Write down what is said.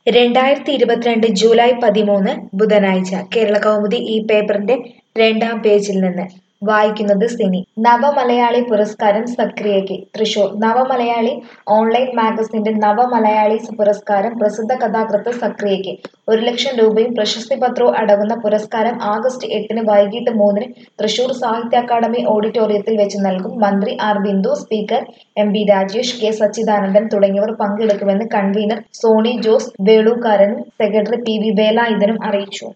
രണ്ടായിരത്തി ഇരുപത്തിരണ്ട് ജൂലൈ പതിമൂന്ന് ബുധനാഴ്ച കേരള കൗമുദി ഈ പേപ്പറിന്റെ രണ്ടാം പേജിൽ നിന്ന് വായിക്കുന്നത് സിനി നവമലയാളി പുരസ്കാരം സക്രിയയ്ക്ക് തൃശൂർ നവമലയാളി ഓൺലൈൻ മാഗസിന്റെ നവമലയാളി പുരസ്കാരം പ്രസിദ്ധ കഥാകൃത്ത് സക്രിയയ്ക്ക് ഒരു ലക്ഷം രൂപയും പ്രശസ്തി പത്രവും അടങ്ങുന്ന പുരസ്കാരം ആഗസ്റ്റ് എട്ടിന് വൈകിട്ട് മൂന്നിന് തൃശൂർ സാഹിത്യ അക്കാദമി ഓഡിറ്റോറിയത്തിൽ വെച്ച് നൽകും മന്ത്രി R Bindu speaker M B Rajesh K Sachidanandan തുടങ്ങിയവർ പങ്കെടുക്കുമെന്ന് കൺവീനർ സോണി ജോസ് വേളൂക്കാരനും സെക്രട്ടറി പി വി വേലായുധനും അറിയിച്ചു